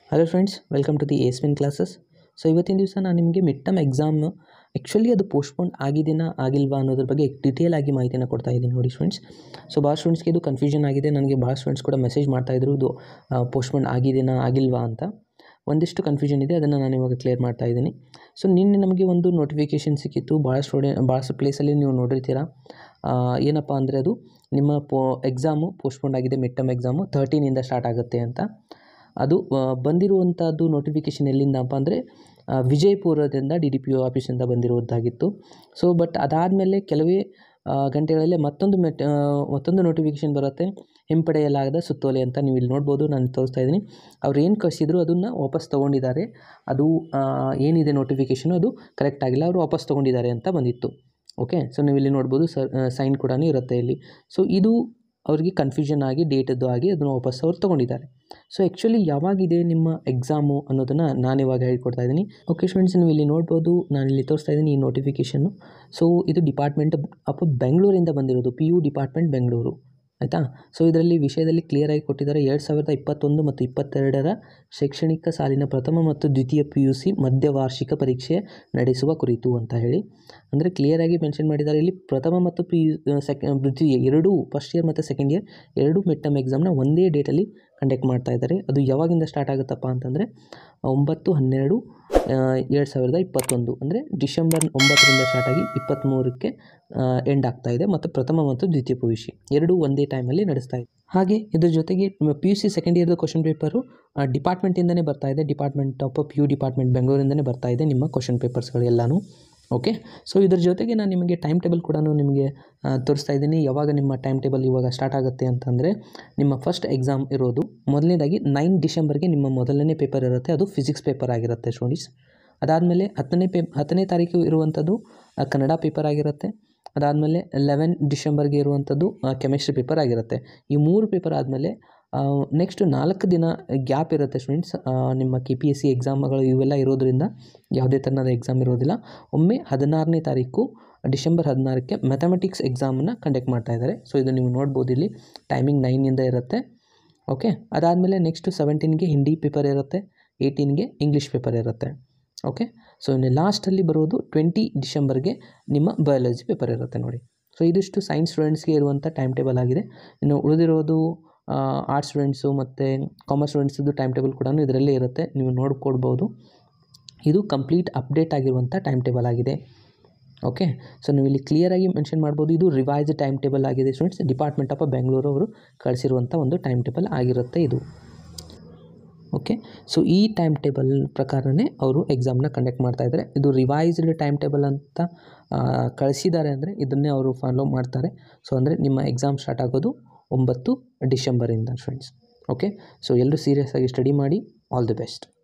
hello friends welcome to the Aswin classes so ಇವತ್ತಿನ ದಿವಸ ನಾನು ನಿಮಗೆ ಮಿಡ್ ಟರ್ಮ್ ಎಕ್ಸಾಮ್ ಆ್ಯಕ್ಚುಲಿ ಅದು ಪೋಸ್ಟ್ಪೋನ್ ಆಗಿದೆನಾ ಆಗಿಲ್ವಾ ಅನ್ನೋದ್ರ ಬಗ್ಗೆ ಡೀಟೇಲ್ ಆಗಿ ಮಾಹಿತಿನ ಕೊಡ್ತಾ ಇದ್ದೀನಿ ನೋಡಿ ಫ್ರೆಂಡ್ಸ್ ಸೊ ಭಾಳ ಸ್ಟೂಡೆಂಟ್ಸ್ಗೆ ಇದು ಕನ್ಫ್ಯೂಷನ್ ಆಗಿದೆ ನನಗೆ ಭಾಳ ಸ್ಟೂಡೆಂಟ್ಸ್ ಕೂಡ ಮೆಸೇಜ್ ಮಾಡ್ತಾಯಿದ್ರು ಇದು ಪೋಸ್ಟ್ಪೋನ್ ಆಗಿದೆನಾ ಆಗಿಲ್ವಾ ಅಂತ ಒಂದಿಷ್ಟು ಕನ್ಫ್ಯೂಷನ್ ಇದೆ ಅದನ್ನು ನಾನು ಇವಾಗ ಕ್ಲಿಯರ್ ಮಾಡ್ತಾ ಇದ್ದೀನಿ ಸೊ ನಿನ್ನೆ ನಮಗೆ ಒಂದು ನೋಟಿಫಿಕೇಷನ್ ಸಿಕ್ಕಿತ್ತು ಭಾಳ ಸ್ಟೂಡೆ ಭಾಳಷ್ಟು ಪ್ಲೇಸಲ್ಲಿ ನೀವು ನೋಡಿರ್ತೀರ ಆ, ಏನಪ್ಪ ಅಂದರೆ ಅದು ನಿಮ್ಮ ಪೋ ಎಕ್ಸಾಮು ಪೋಸ್ಟ್ಪೋನ್ ಆಗಿದೆ ಮಿಡ್ ಟರ್ಮ್ ಎಕ್ಸಾಮು ತರ್ಟೀನಿಂದ ಸ್ಟಾರ್ಟ್ ಆಗುತ್ತೆ ಅಂತ ಅದು ಆ, ಬಂದಿರುವಂಥದ್ದು ನೋಟಿಫಿಕೇಷನ್ ಎಲ್ಲಿಂದಪ್ಪ ಅಂದರೆ ವಿಜಯಪುರದಿಂದ ಡಿ ಡಿ ಪಿ ಒ ಆಫೀಸಿಂದ ಬಂದಿರುವಂತಾಗಿತ್ತು ಸೊ ಬಟ್ ಅದಾದಮೇಲೆ ಕೆಲವೇ ಆ, ಗಂಟೆಗಳಲ್ಲೇ ಮತ್ತೊಂದು ಮೆಟ್ ಆ, ಮತ್ತೊಂದು ನೋಟಿಫಿಕೇಷನ್ ಬರುತ್ತೆ ಹಿಂಪಡೆಯಲಾಗದ ಸುತ್ತೋಲೆ ಅಂತ ನೀವು ಇಲ್ಲಿ ನೋಡ್ಬೋದು ನಾನು ತೋರಿಸ್ತಾ ಇದ್ದೀನಿ ಅವ್ರು ಏನು ಕಳಿಸಿದ್ರು ಅದನ್ನು ವಾಪಸ್ ತೊಗೊಂಡಿದ್ದಾರೆ ಅದು ಆ, ಏನಿದೆ ನೋಟಿಫಿಕೇಷನು ಅದು ಕರೆಕ್ಟ್ ಆಗಿಲ್ಲ ಅವರು ವಾಪಸ್ ತೊಗೊಂಡಿದ್ದಾರೆ ಅಂತ ಬಂದಿತ್ತು ಓಕೆ ಸೊ ನೀವು ಇಲ್ಲಿ ನೋಡ್ಬೋದು ಸರ್ ಸೈನ್ ಕೂಡ ಇರುತ್ತೆ ಇಲ್ಲಿ ಸೊ ಇದು ಅವರಿಗೆ ಕನ್ಫ್ಯೂಷನ್ ಆಗಿ ಡೇಟದ್ದು ಆಗಿ ಅದನ್ನು ವಾಪಸ್ ಅವ್ರು ತೊಗೊಂಡಿದ್ದಾರೆ ಸೊ ಆ್ಯಕ್ಚುಲಿ ಯಾವಾಗಿದೆ ನಿಮ್ಮ ಎಕ್ಸಾಮು ಅನ್ನೋದನ್ನು ನಾನು ಇವಾಗ ಹೇಳ್ಕೊಡ್ತಾ ಇದ್ದೀನಿ ಓಕೆ ಸ್ಟೂಡೆಂಟ್ಸ್ ನೀವು ಇಲ್ಲಿ ನೋಡ್ಬೋದು ನಾನು ಇಲ್ಲಿ ತೋರಿಸ್ತಾ ಇದ್ದೀನಿ ಈ ನೋಟಿಫಿಕೇಷನ್ನು ಸೊ ಇದು ಡಿಪಾರ್ಟ್ಮೆಂಟ್ ಅಪ್ಪ ಬೆಂಗಳೂರಿಂದ ಬಂದಿರೋದು ಪಿ ಯು ಡಿಪಾರ್ಟ್ಮೆಂಟ್ ಬೆಂಗಳೂರು ಆಯಿತಾ ಸೊ ಇದರಲ್ಲಿ ವಿಷಯದಲ್ಲಿ ಕ್ಲಿಯರಾಗಿ ಕೊಟ್ಟಿದ್ದಾರೆ ಎರಡು ಸಾವಿರದ ಇಪ್ಪತ್ತೊಂದು ಮತ್ತು ಇಪ್ಪತ್ತೆರಡರ ಶೈಕ್ಷಣಿಕ ಸಾಲಿನ ಪ್ರಥಮ ಮತ್ತು ದ್ವಿತೀಯ ಪಿ ಯು ಸಿ ಮಧ್ಯವಾರ್ಷಿಕ ಪರೀಕ್ಷೆ ನಡೆಸುವ ಕುರಿತು ಅಂತ ಹೇಳಿ ಅಂದರೆ ಕ್ಲಿಯರಾಗಿ ಮೆನ್ಷನ್ ಮಾಡಿದ್ದಾರೆ ಇಲ್ಲಿ ಪ್ರಥಮ ಮತ್ತು ಪಿ ಯು ಸೆಕೆ ದ್ವಿತೀಯ ಎರಡೂ ಫಸ್ಟ್ ಇಯರ್ ಮತ್ತು ಸೆಕೆಂಡ್ ಇಯರ್ ಎರಡೂ ಮಿಡ್ ಟರ್ಮ್ ಎಕ್ಸಾಮ್ನ ಒಂದೇ ಡೇಟಲ್ಲಿ ಕಂಡಕ್ಟ್ ಮಾಡ್ತಾ ಇದ್ದಾರೆ ಅದು ಯಾವಾಗಿಂದ ಸ್ಟಾರ್ಟ್ ಆಗುತ್ತಪ್ಪ ಅಂತಂದರೆ ಒಂಬತ್ತು ಹನ್ನೆರಡು ಎರಡು ಸಾವಿರದ ಇಪ್ಪತ್ತೊಂದು ಅಂದರೆ ಡಿಸೆಂಬರ್ ಒಂಬತ್ತರಿಂದ ಸ್ಟಾರ್ಟ್ ಆಗಿ ಇಪ್ಪತ್ತ್ಮೂರಕ್ಕೆ ಎಂಡ್ ಆಗ್ತಾ ಇದೆ ಮತ್ತು ಪ್ರಥಮ ಮತ್ತು ದ್ವಿತೀಯ ಪಿ ಯು ಸಿ ಎರಡೂ ಒಂದೇ ಟೈಮಲ್ಲಿ ನಡೆಸ್ತಾ ಇದೆ ಹಾಗೆ ಇದ್ರ ಜೊತೆಗೆ ಪಿ ಯು ಸಿ ಸೆಕೆಂಡ್ ಇಯರ್ದು ಕ್ವಶನ್ ಪೇಪರು ಡಿಪಾರ್ಟ್ಮೆಂಟಿಂದನೇ ಬರ್ತಾ ಇದೆ department of P U department ಬೆಂಗಳೂರಿಂದನೇ ಬರ್ತಾ ಇದೆ ನಿಮ್ಮ ಕ್ವಶನ್ ಪೇಪರ್ಸ್ಗಳು ಎಲ್ಲನೂ ಓಕೆ ಸೊ ಇದ್ರ ಜೊತೆಗೆ ನಾನು ನಿಮಗೆ ಟೈಮ್ ಟೇಬಲ್ ಕೂಡ ನಿಮಗೆ ಆ, ತೋರಿಸ್ತಾ ಇದ್ದೀನಿ ಯಾವಾಗ ನಿಮ್ಮ ಟೈಮ್ ಟೇಬಲ್ ಇವಾಗ ಸ್ಟಾರ್ಟ್ ಆಗುತ್ತೆ ಅಂತಂದರೆ ನಿಮ್ಮ ಫಸ್ಟ್ ಎಕ್ಸಾಮ್ ಇರೋದು ಮೊದಲನೇದಾಗಿ ನೈನ್ ಡಿಸೆಂಬರ್ಗೆ ನಿಮ್ಮ ಮೊದಲನೇ ಪೇಪರ್ ಇರುತ್ತೆ ಅದು ಫಿಸಿಕ್ಸ್ ಪೇಪರ್ ಆಗಿರುತ್ತೆ ಸ್ಟೂಡೆಂಟ್ಸ್ ಅದಾದಮೇಲೆ ಹತ್ತನೇ ಪೇ ಹತ್ತನೇ ತಾರೀಕು ಇರುವಂಥದ್ದು ಆ, ಕನ್ನಡ ಪೇಪರ್ ಆಗಿರುತ್ತೆ ಅದಾದಮೇಲೆ ಲೆವೆನ್ ಡಿಸೆಂಬರ್ಗೆ ಇರುವಂಥದ್ದು ಕೆಮಿಸ್ಟ್ರಿ ಪೇಪರ್ ಆಗಿರುತ್ತೆ ಈ ಮೂರು ಪೇಪರ್ ಆದಮೇಲೆ ನೆಕ್ಸ್ಟ್ ನಾಲ್ಕು ದಿನ ಗ್ಯಾಪ್ ಇರುತ್ತೆ ಸ್ಟೂಡೆಂಟ್ಸ್ ನಿಮ್ಮ ಕೆ ಪಿ ಎಸ್ ಸಿ ಎಕ್ಸಾಮ್ಗಳು ಇವೆಲ್ಲ ಇರೋದ್ರಿಂದ ಯಾವುದೇ ಥರದ ಎಕ್ಸಾಮ್ ಇರೋದಿಲ್ಲ ಒಮ್ಮೆ ಹದಿನಾರನೇ ತಾರೀಕು ಡಿಸೆಂಬರ್ ಹದಿನಾರಕ್ಕೆ ಮ್ಯಾಥಮೆಟಿಕ್ಸ್ ಎಕ್ಸಾಮನ್ನು ಕಂಡಕ್ಟ್ ಮಾಡ್ತಾ ಇದ್ದಾರೆ ಸೊ ಇದು ನೀವು ನೋಡ್ಬೋದು ಇಲ್ಲಿ ಟೈಮಿಂಗ್ ನೈನಿಂದ ಇರುತ್ತೆ ಓಕೆ ಅದಾದಮೇಲೆ ನೆಕ್ಸ್ಟು ಸೆವೆಂಟೀನ್ಗೆ ಹಿಂದಿ ಪೇಪರ್ ಇರುತ್ತೆ ಏಯ್ಟೀನ್ಗೆ ಇಂಗ್ಲೀಷ್ ಪೇಪರ್ ಇರುತ್ತೆ ಓಕೆ ಸೊ ಇನ್ನು ಲಾಸ್ಟಲ್ಲಿ ಬರೋದು ಟ್ವೆಂಟಿ ಡಿಸೆಂಬರ್ಗೆ ನಿಮ್ಮ ಬಯಾಲಜಿ ಪೇಪರ್ ಇರುತ್ತೆ ನೋಡಿ ಸೊ ಇದಿಷ್ಟು ಸೈನ್ಸ್ ಸ್ಟೂಡೆಂಟ್ಸ್ಗೆ ಇರುವಂಥ ಟೈಮ್ ಟೇಬಲ್ ಆಗಿದೆ ಇನ್ನು ಉಳಿದಿರೋದು ಆರ್ಟ್ಸ್ ಸ್ಟೂಡೆಂಟ್ಸು ಮತ್ತು ಕಾಮರ್ಸ್ ಸ್ಟೂಡೆಂಟ್ಸದ್ದು ಟೈಮ್ ಟೇಬಲ್ ಕೂಡ ಇದರಲ್ಲೇ ಇರುತ್ತೆ ನೀವು ನೋಡ್ಕೊಡ್ಬೋದು ಇದು ಕಂಪ್ಲೀಟ್ ಅಪ್ಡೇಟ್ ಆಗಿರುವಂಥ ಟೈಮ್ ಟೇಬಲ್ ಆಗಿದೆ ಓಕೆ ಸೊ ನೀವು ಇಲ್ಲಿ ಕ್ಲಿಯರಾಗಿ ಮೆನ್ಷನ್ ಮಾಡ್ಬೋದು ಇದು ರಿವೈಸ್ಡ್ ಟೈಮ್ ಟೇಬಲ್ ಆಗಿದೆ ಸ್ಟೂಡೆಂಟ್ಸ್ ಡಿಪಾರ್ಟ್ಮೆಂಟ್ ಆಫ್ ಬೆಂಗಳೂರು ಅವರು ಕಳಿಸಿರುವಂಥ ಒಂದು ಟೈಮ್ ಟೇಬಲ್ ಆಗಿರುತ್ತೆ ಇದು ಓಕೆ ಸೊ ಈ ಟೈಮ್ ಟೇಬಲ್ ಪ್ರಕಾರನೇ ಅವರು ಎಕ್ಸಾಮ್ನ ಕಂಡಕ್ಟ್ ಮಾಡ್ತಾ ಇದ್ದಾರೆ ಇದು ರಿವೈಸ್ಡ್ ಟೈಮ್ ಟೇಬಲ್ ಅಂತ ಆ, ಕಳಿಸಿದ್ದಾರೆ ಅಂದರೆ ಇದನ್ನೇ ಅವರು ಫಾಲೋ ಮಾಡ್ತಾರೆ ಸೊ ಅಂದರೆ ನಿಮ್ಮ ಎಕ್ಸಾಮ್ ಸ್ಟಾರ್ಟ್ ಆಗೋದು ಒಂಬತ್ತು ಡಿಸೆಂಬರಿಂದ ಫ್ರೆಂಡ್ಸ್ ಓಕೆ ಸೊ ಎಲ್ಲರೂ ಸೀರಿಯಸ್ ಆಗಿ ಸ್ಟಡಿ ಮಾಡಿ ಆಲ್ ದಿ ಬೆಸ್ಟ್